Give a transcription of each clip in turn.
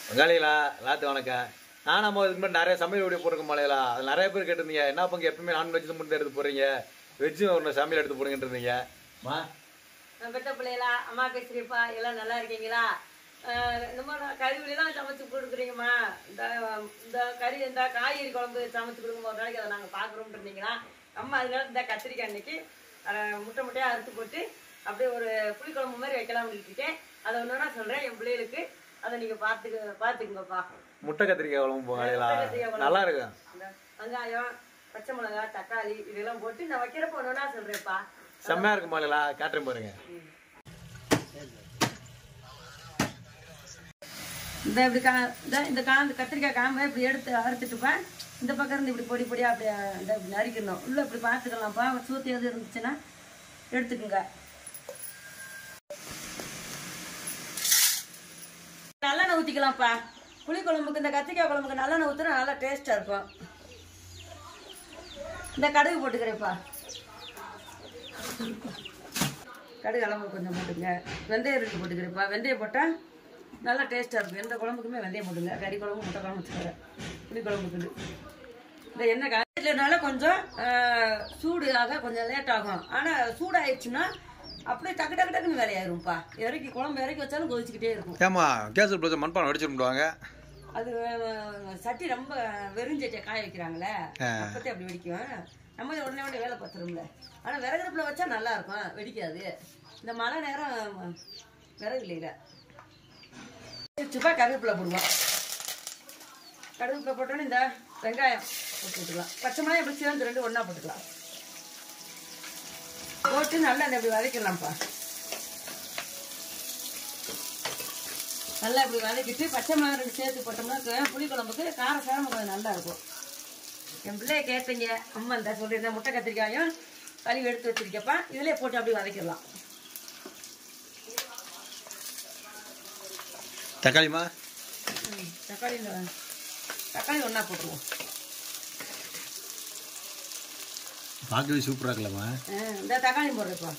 பங்காளிகளா எல்லாத்துக்கும் வணக்கம் நான் நம்ம இதுக்கு முன்னாடி நிறைய சமையல் வீடியோ போட்டிருக்கோம் மலையிலா அது நிறைய பேர் கேட்டிருந்தீங்க என்ன பங்கு எப்பவுமே நான்வெஜ் மட்டும் எடுத்து போறீங்க வெஜ்ஜும் ஒன்று சமையல் எடுத்து போறீங்கன்னு இருந்தீங்க மா நான் பெத்த பிள்ளைகளா அம்மா பேசுறீப்பா எல்லாம் நல்லா இருக்கீங்களா ஆஹ் நம்ம கறிவெளிலாம் சமைச்சு கொடுக்குறீங்கம்மா இந்த இந்த கறி இந்த காய்கறி குழம்பு சமைச்சு கொடுக்கும் ஒரு நாளைக்கு அதை நாங்கள் பார்க்குறோம்னு இருந்தீங்களா அம்மா அதனால இந்த கத்திரிக்காய் அன்னைக்கு அதை முட்டை முட்டையாக அறுத்து போட்டு அப்படியே ஒரு புளிக்குழம்பு மாதிரி வைக்கலாம்னு இருக்கேன் அதை ஒன்று நான் சொல்கிறேன் என் பிள்ளைகளுக்கு அதை நீங்கள் பார்த்துக்க பார்த்துக்குங்கப்பா முட்டை கத்திரிக்காய் குழம்பு பங்காளிகளா முட்டை கத்திரிக்காய் குழம்பு. நல்லா இருக்கும் இந்த வெங்காயம் பச்சை மிளகாய் தக்காளி இதெல்லாம் போட்டு நான் வைக்கிறப்ப ஒன்று நான் சொல்கிறேன்ப்பா செம்மையா இருக்கும் மலையிலா காட்டுறேன் பாருங்க இந்த இப்படி கா இந்த இந்த காந்து கத்திரிக்காய் காம்பை இப்படி எடுத்து அறுத்துட்டுப்பேன் இந்த பக்கம் இருந்து இப்படி பொடி பொடியாக அப்படியே இந்த இப்படி நறுக்கணும் உள்ள இப்படி பார்த்துக்கலாம்ப்பா சூத்தி எது இருந்துச்சுன்னா எடுத்துக்குங்க நல்லெண்ணெய் ஊற்றிக்கலாம்ப்பா புளி குழம்புக்கு இந்த கத்திரிக்காய் குழம்புக்கு நல்லெண்ணெய் ஊற்றினா நல்லா டேஸ்ட்டாக இருக்கும் இந்த கடுகு போட்டுக்கிறேன்ப்பா கடுகு அளவு கொஞ்சம் போட்டுங்க வெந்தயம் ரெண்டு போட்டுக்கிறேன்ப்பா வெந்தயம் போட்டால் நல்லா டேஸ்ட்டாக இருக்கும் எந்த குழம்புக்குமே வெந்தயம் போட்டுங்க கறி குழம்பு முட்டை குழம்பு வச்சுக்கிறேன் புளி குழம்புக்கு இந்த எண்ணெய் காய்ச்சலனால கொஞ்சம் ஆஹ், சூடு ஆக கொஞ்சம் லேட் ஆகும் ஆனால் சூடாயிடுச்சுன்னா அப்படியே டக்கு டக்கு டக்குன்னு வேலையாயிரும்ப்பா இறக்கி குழம்பு இறக்கி வச்சாலும் கொதிச்சுக்கிட்டே இருக்கும் ஏமா கேஸ் பிடிச்ச மண்பானை அடிச்சு விடுவாங்க அது அஹ், சட்டி ரொம்ப வெறிஞ்சட்டியை காய வைக்கிறாங்களே அப்பத்தே அப்படி வெடிக்கும் நம்ம இதை உடனே உடனே வேலை பார்த்துரும்ல ஆனால் விறகுடுப்புல வச்சா நல்லா இருக்கும் வெடிக்காது இந்த மழை நேரம் விறகு இல்லைல சுப்பா கருவேப்பிலை போடுவோம் கருவேப்பிலை போட்டோன்னே இந்த வெங்காயம் போட்டு விட்டுக்கலாம் பச்சை மிளகாய் எப்படி சேர்ந்து ரெண்டு ஒன்றா போட்டுக்கலாம் போட்டு நல்லா அதை இப்படி வதக்கிடலாம்ப்பா நல்லா இப்படி வதக்கிட்டு பச்சை மிளகாய் ரெண்டு சேர்த்து போட்டோம்னா கு- புளி குழம்புக்கு கார சாரம் கொஞ்சம் நல்லா இருக்கும் என் பிள்ளைய கேட்பீங்க அம்மா இந்த சொல்லியிருந்தேன் முட்டை கத்திரிக்காயும் கழுவி எடுத்து வச்சிருக்கப்பா இதிலே போட்டு அப்படியே வதக்கிடலாம் தக்காளிமா ம், தக்காளி இந்த- தக்காளி ஒன்றா போட்டுருவோம் பார்க்கவே சூப்பராக இருக்கலாமா ஆ, இந்த தக்காளி போடுறப்பா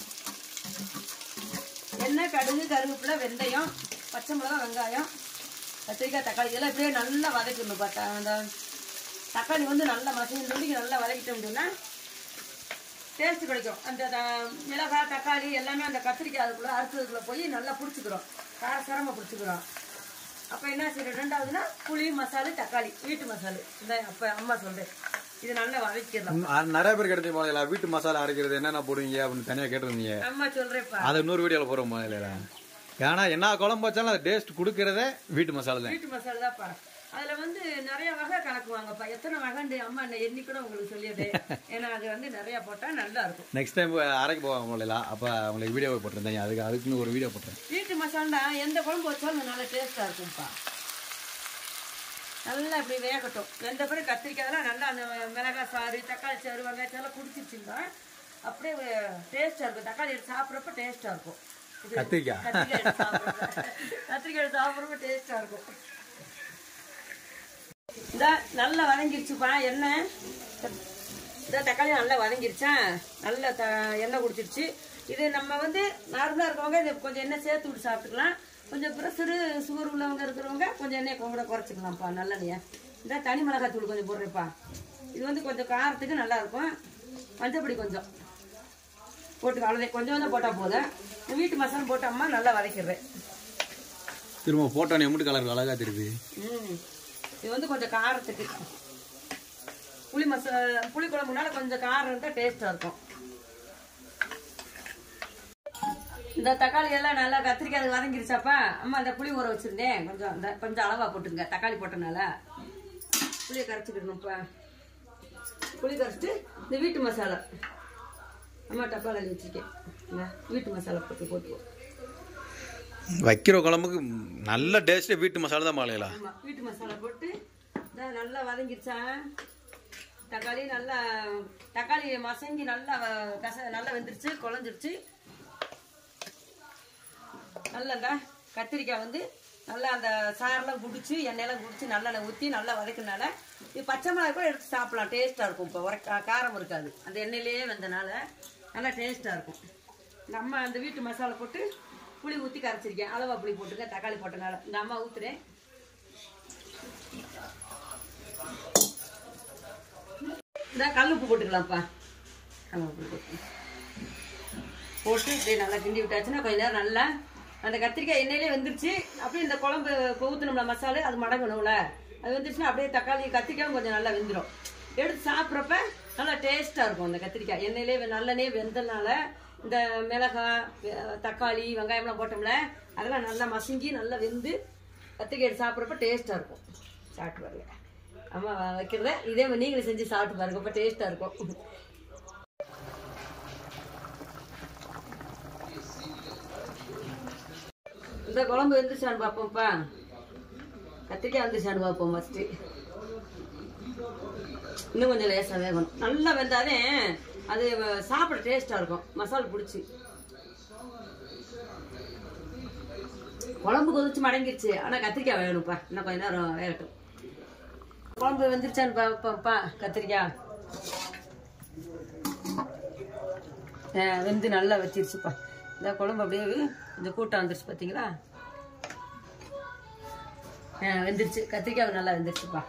எண்ணெய் கடுகு கருவேப்பிலை வெந்தயம் பச்சை மிளகா வெங்காயம் கத்திரிக்காய் தக்காளி இதெல்லாம் இப்படியே நல்லா வதக்கணும் பார்த்தா அந்த தக்காளி வந்து நல்லா மசிஞ்சு நொடிக்கு நல்லா வதக்கிட்டோம் அப்படின்னா டேஸ்ட் கிடைக்கும் அந்த த- மிளகாய் தக்காளி எல்லாமே அந்த கத்திரிக்காய் அதுக்குள்ளே அறுத்ததுக்குள்ளே போய் நல்லா பிடிச்சிக்கிறோம் கார சாரமாக பிடிச்சிக்கிறோம் அப்போ என்ன செய்யணும் ரெண்டாவதுன்னா புளி மசாலு தக்காளி வீட்டு மசாலு இந்த அப்போ அம்மா சொல்கிறேன் இது நல்லா வதக்கிடலாம் ம், நிறைய பேர் கிடைச்சி மலையில வீட்டு மசாலா அரைக்கிறது என்னென்ன போடுவீங்க அப்படின்னு தனியாக கேட்டிருந்தீங்க அம்மா சொல்கிறேன்ப்பா அதை இன்னொரு வீடியோவில் போகிறோம் மலையில ஏன்னா என்ன குழம்பு வச்சாலும் அது டேஸ்ட் கொடுக்கறதே வீட்டு மசாலா தான் வீட்டு மசாலா தான்ப்பா அதுல வந்து நிறைய வகை கலக்குவாங்கப்பா எத்தனை வகைண்டு அம்மா என்ன எண்ணி கூட உங்களுக்கு சொல்லியது ஏன்னா அது வந்து நிறைய போட்டா நல்லா இருக்கும் நெக்ஸ்ட் டைம் அரைக்க போவாங்க மலையில அப்போ உங்களுக்கு வீடியோ போட்டிருந்தேன் அதுக்கு அதுக்குன்னு ஒரு வீடியோ போட்டேன் வீட்டு மசாலா எந்த குழம்பு வச்சாலும் நல்லா டேஸ்டா இருக்கும்ப்பா நல்லா இப்படி வேகட்டும் எந்த பிறகு கத்திரிக்காயெல்லாம் நல்லா அந்த மிளகாய் சாறு தக்காளி சாறு வெங்காயம் எல்லாம் குடிச்சிருச்சுன்னா அப்படியே டேஸ்டா இருக்கும் தக்காளி எடுத்து சாப்பிட்றப்ப டேஸ்டா இருக்கும் இது கத்திரிக்காய் கத்திரிக்காய் எடுத்து சாப்பிட்றப்ப கத்திரிக்காய் எடுத்து சாப்பிட்றப்ப டேஸ்டா இருக்கும் இந்த நல்லா வதங்கிருச்சுப்பா எண்ணெய் இந்த தக்காளி நல்லா வதங்கிருச்சா நல்லா த எண்ணெய் குடிச்சிருச்சு இது நம்ம வந்து நார்மலாக இருக்கவங்க இது கொஞ்சம் எண்ணெய் சேர்த்து விட்டு சாப்பிட்டுக்கலாம் கொஞ்சம் ப்ரெஷரு சுகர் உள்ளவங்க இருக்கிறவங்க கொஞ்சம் எண்ணெய் கூட குறைச்சிக்கலாம்ப்பா நல்லெண்ணெயை இந்த தனி மிளகாய் தூள் கொஞ்சம் போடுறேன்ப்பா இது வந்து கொஞ்சம் காரத்துக்கு நல்லா இருக்கும் மஞ்சப்பொடி கொஞ்சம் போட்டு அவ்வளோதே கொஞ்சம் கொஞ்சம் போட்டால் போதும் இந்த வீட்டு மசாலா போட்டோம்மா நல்லா வதக்கிடுறேன் திரும்ப போட்டோன்னு எம்பிட்டு கலர் அழகா திருப்பி ம் இது வந்து கொஞ்சம் காரத்துக்கு புளி மசா புளி குழம்புனால கொஞ்சம் காரம் இருந்தால் டேஸ்ட்டாக இருக்கும் இந்த தக்காளி எல்லாம் நல்லா கத்திரிக்காய் அது வதங்கிருச்சாப்பா அம்மா அந்த புளி ஊற வச்சிருந்தேன் கொஞ்சம் இந்த கொஞ்சம் அளவா போட்டுங்க தக்காளி போட்டனால புளியை கரைச்சிக்கிடணும்ப்பா புளி கரைச்சிட்டு இந்த வீட்டு மசாலா அம்மா டப்பால் அள்ளி வச்சிருக்கேன் இந்த வீட்டு மசாலா போட்டு போட்டுருவோம் வைக்கிற குழம்புக்கு நல்ல டேஸ்ட்டே வீட்டு மசாலா தான் மலையில ஆமா வீட்டு மசாலா போட்டு இந்தா நல்லா வதங்கிருச்சா தக்காளி நல்லா தக்காளி மசங்கி நல்லா வ- கச நல்லா வெந்துருச்சு குழஞ்சிருச்சு நல்லா இந்த கத்திரிக்காய் வந்து நல்லா அந்த சாரெல்லாம் குடிச்சு எண்ணெயெல்லாம் குடிச்சு நல்லெண்ணெய் ஊற்றி நல்லா வதக்கினால இது பச்சை மிளகாய் கூட எடுத்து சாப்பிடலாம் டேஸ்ட்டாக இருக்கும் இப்போ உர காரம் இருக்காது அந்த எண்ணெயிலேயே வந்தனால நல்லா டேஸ்ட்டாக இருக்கும் நம்ம அந்த வீட்டு மசாலா போட்டு புளி ஊற்றி கரைச்சிருக்கேன் அளவா புளி போட்டுங்க தக்காளி போட்டனால இந்த அம்மா ஊற்றுறேன் இந்த கல் உப்பு போட்டுக்கலாம்ப்பா கல் உப்பு போட்டு போட்டு இப்படியே நல்லா கிண்டி விட்டாச்சுன்னா கொஞ்ச நேரம் நல்லா அந்த கத்திரிக்காய் எண்ணெயிலே வெந்துருச்சு அப்படியே இந்த குழம்பு ஊற்றணும்ல மசாலா அது மடங்கணும்ல அது வந்துருச்சுன்னா அப்படியே தக்காளி கத்திரிக்காயும் கொஞ்சம் நல்லா வெந்துடும் எடுத்து சாப்பிட்றப்ப நல்லா டேஸ்ட்டாக இருக்கும் அந்த கத்திரிக்காய் எண்ணெயிலே வெ- நல்லெண்ணெயே வெந்தனால இந்த மிளகாய் வெ- தக்காளி வெங்காயம்லாம் போட்டோம்ல அதெல்லாம் நல்லா மசிங்கி நல்லா வெந்து கத்திரிக்காய் எடுத்து சாப்பிட்றப்ப டேஸ்ட்டாக இருக்கும் சாப்பிட்டு பாருங்க அம்மா வைக்கிறத இதே மாதிரி நீங்களும் செஞ்சு சாப்பிட்டு பாருங்க ரொம்ப டேஸ்ட்டாக இருக்கும் இந்த குழம்பு வந்துருச்சான்னு பார்ப்போம்ப்பா கத்திரிக்காய் வந்துருச்சான்னு பார்ப்போம் ஃபஸ்ட்டு இன்னும் கொஞ்சம் லேசாக வேகணும் நல்லா வெந்தாதே அது சாப்பிட டேஸ்ட்டாக இருக்கும் மசாலா பிடிச்சி குழம்பு கொதிச்சு மடங்கிருச்சு ஆனால் கத்திரிக்காய் வேணும்ப்பா இன்னும் கொஞ்ச நேரம் வேகட்டும் குழம்பு வெந்துருச்சான்னு பார்ப்போம்ப்பா கத்திரிக்காய் ஆ, வெந்து நல்லா வச்சிருச்சுப்பா இந்த குழம்பு அப்படியே கொஞ்சம் கூட்டம் வந்துருச்சு பார்த்தீங்களா ஆ, வெந்துருச்சு கத்திரிக்காய் நல்லா வெந்துருச்சுப்பா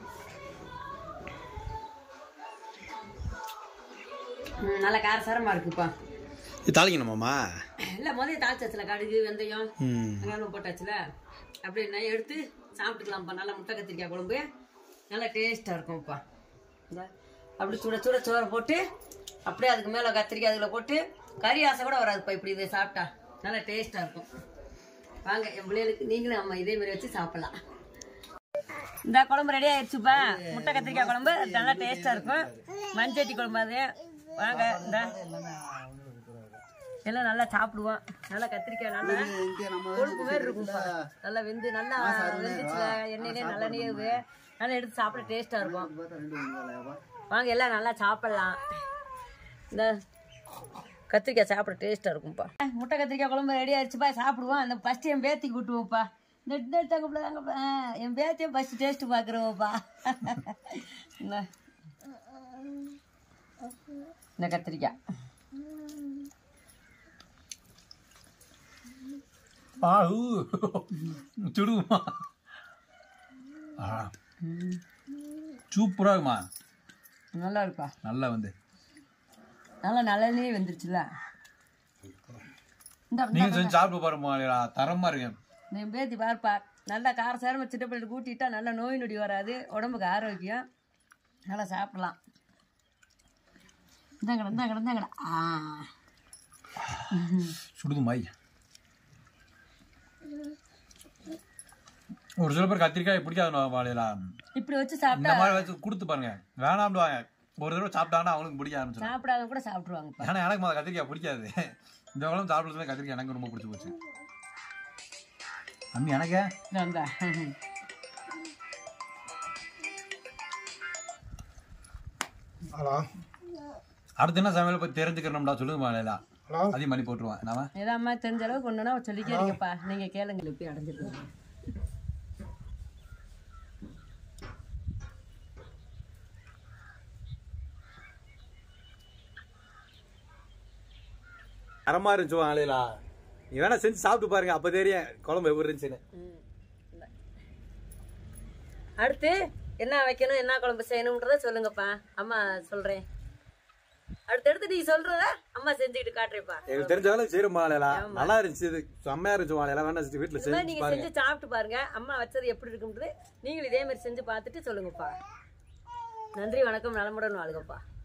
ம், நல்லா காரசாரமா இருக்குப்பா இது தாளிக்கணுமாம்மா இல்லை முதல்ல தாளிச்சாச்சுல கடுகு வெந்தயம் ம் வெங்காயம் போட்டாச்சுல அப்படி நான் எடுத்து சாப்பிட்டுக்கலாம்ப்பா நல்லா முட்டை கத்திரிக்காய் குழம்பு நல்லா டேஸ்ட்டாக இருக்கும்ப்பா இந்த அப்படி சுட சுட சோறை போட்டு அப்படியே அதுக்கு மேலே கத்திரிக்காய் அதில் போட்டு கறி ஆசை கூட வராதுப்பா இப்படி இதை சாப்பிட்டா நல்லா டேஸ்ட்டாக இருக்கும் வாங்க என் பிள்ளைகளுக்கு நீங்களும் அம்மா இதே மாதிரி வச்சு சாப்பிடலாம் இந்த குழம்பு ரெடி ஆயிடுச்சுப்பா முட்டை கத்திரிக்காய் குழம்பு நல்லா டேஸ்ட்டாக இருக்கும் மஞ்சட்டி குழம்பு அது வாங்க இந்த எல்லாம் நல்லா சாப்பிடுவோம் நல்லா கத்திரிக்காய் நல்லா கொழுப்பு மாதிரி இருக்கும்ப்பா நல்லா வெந்து நல்லா வெந்துச்சுல எண்ணெயிலே நல்லா நீவு நல்லா எடுத்து சாப்பிட டேஸ்ட்டாக இருக்கும் வாங்க எல்லாம் நல்லா சாப்பிடலாம் இந்த கத்திரிக்காய் சாப்பிட டேஸ்ட்டாக இருக்கும்ப்பா முட்டை கத்திரிக்காய் குழம்பு ரெடி ஆயிடுச்சுப்பா சாப்பிடுவோம் அந்த ஃபஸ்ட்டு என் பேத்தி கூட்டுவோம்ப்பா இந்த இந்த எடுத்தாங்க தாங்கப்பா என் பேத்தியும் ஃபஸ்ட்டு டேஸ்ட்டு பார்க்குறோம்ப்பா இந்த இந்த கத்திரிக்காய் ஆஹூ சுடுமா சூப்பராக இருக்குமா நல்லா இருக்கா நல்லா வந்து நல்லா நல்லெண்ணெயே வெந்துருச்சுல இந்த நீங்கள் செஞ்சு சாப்பிட்டு பாருமா தரமாக இருக்கு இந்த பேத்தி பார்ப்பா நல்லா காரசாரமாக சிட்டப்பள்ளி கூட்டிட்டா நல்லா நோய் நொடி வராது உடம்புக்கு ஆரோக்கியம் நல்லா சாப்பிடலாம் இந்தாங்கடா இந்தாங்கடா இந்தாங்கடா ஆ சுடுது மாய் ஒரு சில பேர் கத்திரிக்காய் பிடிக்காது வாழையில இப்படி வச்சு சாப்பிட்டா இந்த மாதிரி வச்சு கொடுத்து பாருங்க வேணாம்டுவாங்க ஒரு தடவை சாப்பிட்டாங்கன்னா அவங்களுக்கு பிடிக்க ஆரம்பிச்சிடும் சாப்பிடாதவங்க கூட சாப்பிட்ருவாங்கப்பா ஏன்னா எனக்கு முதல்ல கத்திரிக்காய் பிடிக்காது இந்த குழம்பு சாப்பிட்றது கத்திரிக்காய் எனக்கு ரொம்ப பிடிச்சி போச்சு அம்மி எனக்கு இந்தா ஹலோ அடுத்து என்ன சமையல் போய் தெரிஞ்சுக்கணும்டா சொல்லுங்க மாலையில ஹலோ அதையும் பண்ணி போட்டுருவேன் நாம ஏதாம்மா தெரிஞ்ச அளவுக்கு ஒன்றுனா சொல்லிக்கிறீங்கப்பா நீங்கள் கேளுங்க போய் அடைஞ்சிருக்கோம் அறமா இருந்துச்சு மாலையிலா நீ வேணா செஞ்சு சாப்பிட்டு பாருங்க அப்ப தெரியும் குழம்பு எப்படி இருந்துச்சுன்னு அடுத்து என்ன வைக்கணும் என்ன குழம்பு செய்யணுன்றத சொல்லுங்கப்பா அம்மா சொல்றேன் அடுத்தடுத்து நீ சொல்றத அம்மா செஞ்சுக்கிட்டு காட்டுறேப்பா எனக்கு தெரிஞ்ச அளவுக்கு செய்யற மாலையிலா நல்லா இருந்துச்சு இது செம்மையா இருந்துச்சு மாலையில வேணா செஞ்சு வீட்டுல இந்த மாதிரி செஞ்சு நீங்க பாருங்க செஞ்சு சாப்பிட்டு பாருங்க அம்மா வச்சது எப்படி இருக்குன்றது நீங்களும் இதே மாதிரி செஞ்சு பார்த்துட்டு சொல்லுங்கப்பா நன்றி வணக்கம் நலமுடன் வாழ்கப்பா